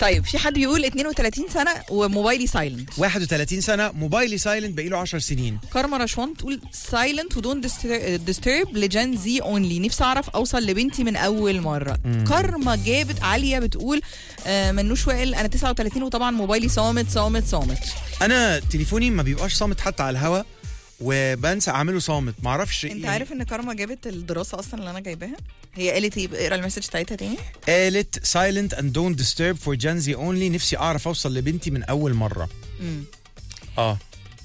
طيب في حد بيقول 32 سنه وموبايلي سايلنت 31 سنه موبايلي سايلنت بقيله 10 سنين كارما رشوان تقول سايلنت ودون ديسترب لجان زي اونلي نفسي اعرف اوصل لبنتي من اول مره كارما جابت عاليه بتقول آه منوش وائل انا 39 وطبعا موبايلي صامت صامت صامت انا تليفوني ما بيبقاش صامت حتى على الهوا وبنسى اعمله صامت معرفش انت يعني عارف ان كارما جابت الدراسه اصلا اللي انا جايباها هي قالت ايه اقرا المسج بتاعتها تاني قالت سايلنت اند دونت ديسترب فور جنزي اونلي نفسي اعرف اوصل لبنتي من اول مره مم. اه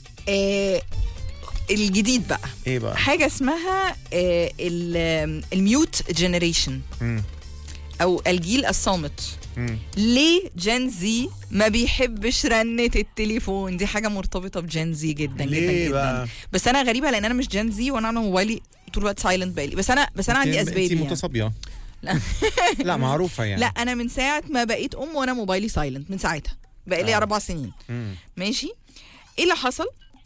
آه الجديد بقى ايه بقى حاجه اسمها آه ال- الميوت جنريشن مم. او الجيل الصامت مم. ليه جين زي ما بيحبش رنة التليفون دي حاجة مرتبطة بجين زي جدا ليه جدا جدا بقى؟ بس انا غريبة لان انا مش جين زي وانا على موبايلي طول الوقت سايلنت بالي بس انا بس انا عندي انت- اسبابي انت يعني. متصابيه لا. لا معروفه يعني لا انا من ساعة ما بقيت ام وانا موبايلي سايلنت من ساعتها بقى لي آه. اربع سنين مم. ماشي ايه اللي حصل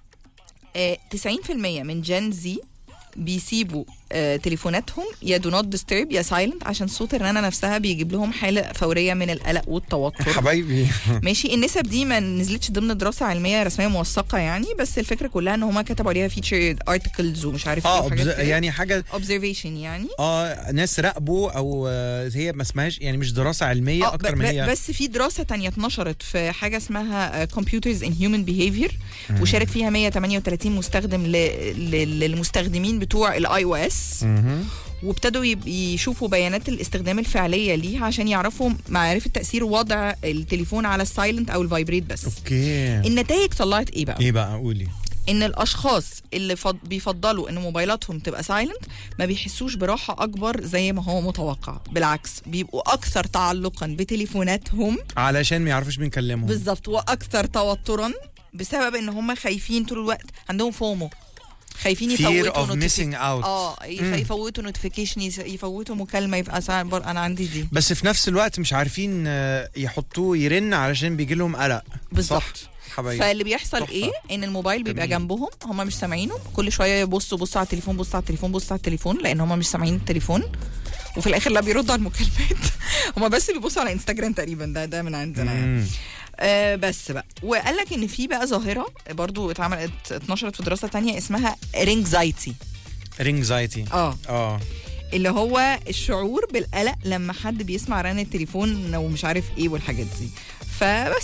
آه 90% من جين زي بيسيبوا آه تليفوناتهم يا دو نوت ديسترب يا سايلنت عشان صوت الرنه نفسها بيجيب لهم حاله فوريه من القلق والتوتر حبايبي ماشي النسب دي ما نزلتش ضمن دراسه علميه رسميه موثقه يعني بس الفكره كلها ان هما كتبوا عليها فيتشر ارتكلز ومش عارف ايه اه وحاجات obs- كده. يعني حاجه observation يعني اه ناس راقبوا او آه، هي ما اسمهاش يعني مش دراسه علميه آه، اكتر ب- ما ب- هي بس في دراسه تانية اتنشرت في حاجه اسمها كمبيوترز ان هيومن بيهيفير وشارك فيها 138 مستخدم ل... ل... للمستخدمين بتوع الاي او اس مهم. وابتدوا يب- يشوفوا بيانات الاستخدام الفعليه ليها عشان يعرفوا معرفه تاثير وضع التليفون على السايلنت او الفايبريت بس اوكي النتائج طلعت ايه بقى ايه بقى قولي ان الاشخاص اللي فض... بيفضلوا ان موبايلاتهم تبقى سايلنت ما بيحسوش براحه اكبر زي ما هو متوقع بالعكس بيبقوا اكثر تعلقا بتليفوناتهم علشان ما يعرفوش مين يكلمهم بالظبط واكثر توترا بسبب ان هم خايفين طول الوقت عندهم فومو خايفين fear يفوتوا of notifi- missing out اه يف- مم. يفوتوا نوتيفيكيشن يفوتوا مكالمه يبقى ساعة بر... انا عندي دي بس في نفس الوقت مش عارفين آه، يحطوه يرن علشان بيجي لهم قلق بالظبط صح حبايبي فاللي بيحصل تحفة. ايه ان الموبايل بيبقى جميل. جنبهم هم مش سامعينه كل شويه يبصوا بصوا على التليفون بصوا على التليفون بصوا على التليفون لان هم مش سامعين التليفون وفي الاخر لا بيردوا على المكالمات هم بس بيبصوا على انستجرام تقريبا ده ده من عندنا يعني مم. آه بس بقى وقال لك ان في بقى ظاهره برضو اتعملت اتنشرت في دراسه تانية اسمها رينجزايتي رينجزايتي اه اه اللي هو الشعور بالقلق لما حد بيسمع رن التليفون ومش عارف ايه والحاجات دي فبس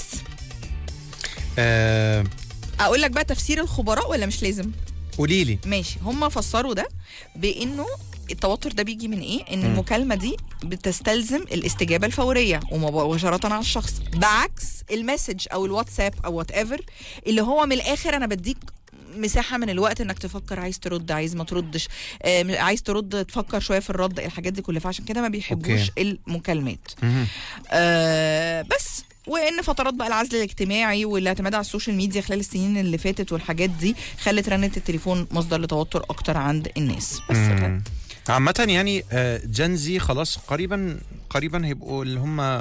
آه، اقول لك بقى تفسير الخبراء ولا مش لازم قولي لي ماشي هم فسروا ده بانه التوتر ده بيجي من ايه ان مم. المكالمه دي بتستلزم الاستجابه الفوريه ومباشره على الشخص بعكس المسج او الواتساب او وات ايفر اللي هو من الاخر انا بديك مساحه من الوقت انك تفكر عايز ترد عايز ما تردش آه عايز ترد تفكر شويه في الرد الحاجات دي كلها فعشان كده ما بيحبوش المكالمات مهم. آه بس وان فترات بقى العزل الاجتماعي والاعتماد على السوشيال ميديا خلال السنين اللي فاتت والحاجات دي خلت رنه التليفون مصدر لتوتر اكتر عند الناس بس كده. مم. عامة يعني جنزي خلاص قريبا قريبا هيبقوا اللي هم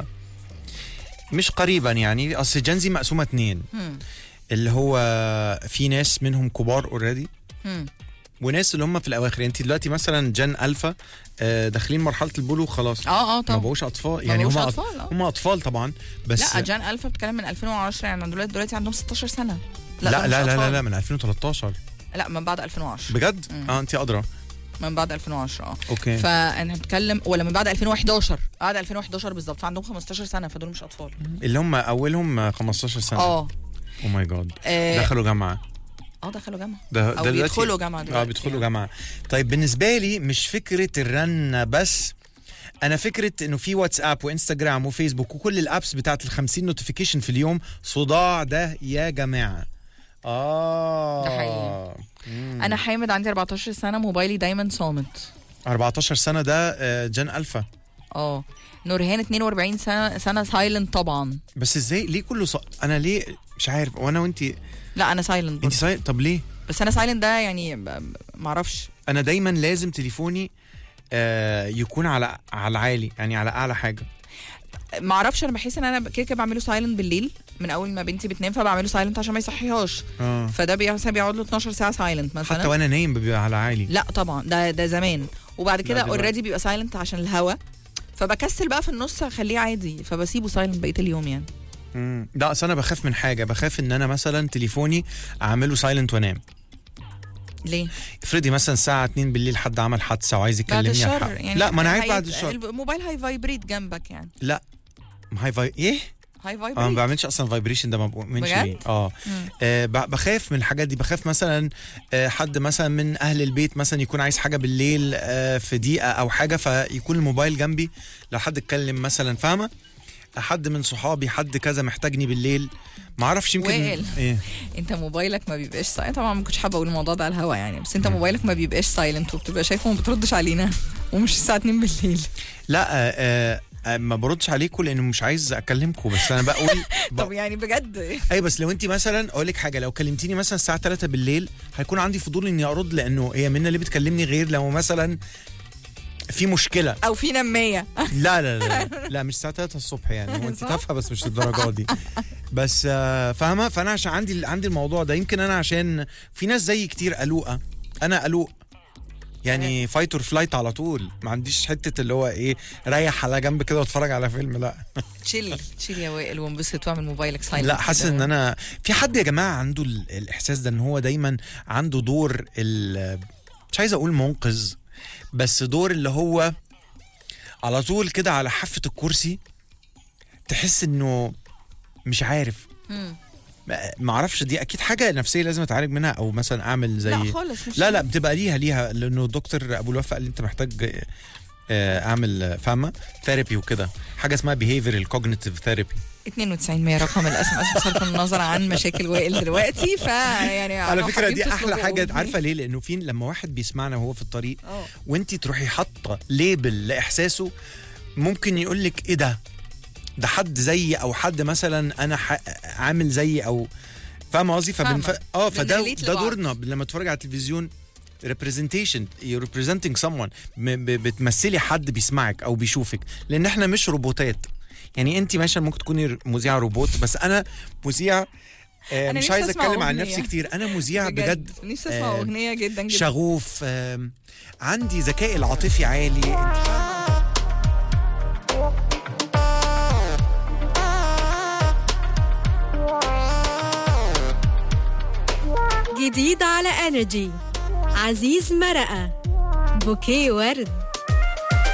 مش قريبا يعني اصل جنزي مقسومة اتنين مم. اللي هو في ناس منهم كبار اوريدي مم. وناس اللي هم في الاواخر يعني انت دلوقتي مثلا جن الفا آه، داخلين مرحله البلوغ خلاص اه اه ما طبعا بقوش اطفال ما يعني بقوش هم أطفال، آه. هم اطفال طبعا بس لا جان الفا بتتكلم من 2010 يعني دلوقتي دلوقتي عندهم 16 سنه لا لا دول لا مش لا, لا, أطفال. لا من 2013 لا من بعد 2010 بجد مم. اه انت ادرى من بعد 2010 اه اوكي فانا بتكلم ولا من بعد 2011 بعد 2011 بالظبط فعندهم 15 سنه فدول مش اطفال اللي هم اولهم 15 سنه اه او ماي جاد آه، دخلوا جامعه اه دخلوا جامعه ده او ده دلوقتي بيدخلوا جامعه اه دلوقتي بيدخلوا يعني. جامعه طيب بالنسبه لي مش فكره الرنه بس انا فكره انه في واتساب وانستجرام وفيسبوك وكل الابس بتاعت ال 50 نوتيفيكيشن في اليوم صداع ده يا جماعه اه ده حقيقي. مم. انا حامد عندي 14 سنه موبايلي دايما صامت 14 سنه ده آه، جن الفا اه نورهان 42 سنه سنه سايلنت طبعا بس ازاي ليه كله ص... انا ليه مش عارف وانا وانت لا انا سايلنت انت صحيح طب ليه بس انا سايلنت ده يعني ب- ب- معرفش انا دايما لازم تليفوني آه يكون على على العالي يعني على اعلى حاجه معرفش انا بحس ان انا كده كده بعمله سايلنت بالليل من اول ما بنتي بتنام فبعمله سايلنت عشان ما يصحيهاش اه فده بيحسب بيقعد له 12 ساعه سايلنت مثلا حتى وانا نايم بيبقى على عالي لا طبعا ده ده زمان وبعد كده دلوقتي. اوريدي بيبقى سايلنت عشان الهوا فبكسل بقى في النص اخليه عادي فبسيبه سايلنت بقيه اليوم يعني مم. لا اصل انا بخاف من حاجه بخاف ان انا مثلا تليفوني اعمله سايلنت وانام ليه؟ افرضي مثلا الساعه 2 بالليل حد عمل حادثه وعايز بعد يكلمني الشر على الحق. يعني لا ما انا عارف هي- بعد الشر الموبايل هاي فايبريت جنبك يعني لا ما هاي فاي ايه هاي انا ما فايبريت بعملش اصلا فايبريشن ده ما بؤمنش بجد؟ بيه اه مم. آه، ب- بخاف من الحاجات دي بخاف مثلا آه، حد مثلا من اهل البيت مثلا يكون عايز حاجه بالليل آه، في دقيقه او حاجه فيكون الموبايل جنبي لو حد اتكلم مثلا فاهمه حد من صحابي حد كذا محتاجني بالليل ما اعرفش يمكن وائل. ايه انت موبايلك ما بيبقاش سايلنت طبعا ما كنتش حابه اقول الموضوع ده على الهوا يعني بس انت موبايلك ما بيبقاش سايلنت وبتبقى شايفه وما بتردش علينا ومش الساعه 2 بالليل لا آه، آه، ما بردش عليكم لانه مش عايز اكلمكم بس انا بقول طب يعني بجد اي بس لو انت مثلا اقول لك حاجه لو كلمتيني مثلا الساعه 3 بالليل هيكون عندي فضول اني ارد لانه هي منى اللي بتكلمني غير لو مثلا في مشكله او في نميه لا لا لا لا مش الساعه 3 الصبح يعني هو انت صح؟ تافهه بس مش الدرجه دي بس آه، فاهمه فانا عشان عندي عندي الموضوع ده يمكن انا عشان في ناس زي كتير قلوقه انا قلوق يعني فايت اور فلايت على طول ما عنديش حته اللي هو ايه ريح على جنب كده واتفرج على فيلم لا تشيل تشيل يا وائل وانبسط واعمل موبايلك سايلنت لا حاسس ان انا في حد يا جماعه عنده ال- الاحساس ده ان هو دايما عنده دور ال- مش عايز اقول منقذ بس دور اللي هو على طول كده على حافه الكرسي تحس انه مش عارف ما- ما اعرفش دي اكيد حاجه نفسيه لازم اتعالج منها او مثلا اعمل زي لا خالص مش لا لا بتبقى ليها ليها لانه الدكتور ابو الوفاء قال لي انت محتاج آه، اعمل آه، فاهمه ثيرابي وكده حاجه اسمها behavioral cognitive therapy 92 100 رقم الاس ام اس بصرف النظر عن مشاكل وائل دلوقتي فيعني على لو فكره حابين دي احلى تطلبوا حاجه أغنية. عارفه ليه لانه في لما واحد بيسمعنا وهو في الطريق اه وانت تروحي حاطه ليبل لاحساسه ممكن يقول لك ايه ده ده حد زيي او حد مثلا انا ح... عامل زيي او فاهمه قصدي فبنف... فاهمة. اه فده بنريليت ده لبعض. دورنا لما تتفرج على التلفزيون representation you're representing someone م- ب- بتمثلي حد بيسمعك او بيشوفك لان احنا مش روبوتات يعني انت مثلا ممكن تكوني مذيعه روبوت بس انا مذيع آه أنا مش نفسي عايز أسمع اتكلم عن أغنية. نفسي كتير انا مذيع بجد نفسي اسمع آه، اغنيه جدا جدا شغوف آم، عندي ذكاء العاطفي عالي جديد على انرجي عزيز مرقه بوكيه ورد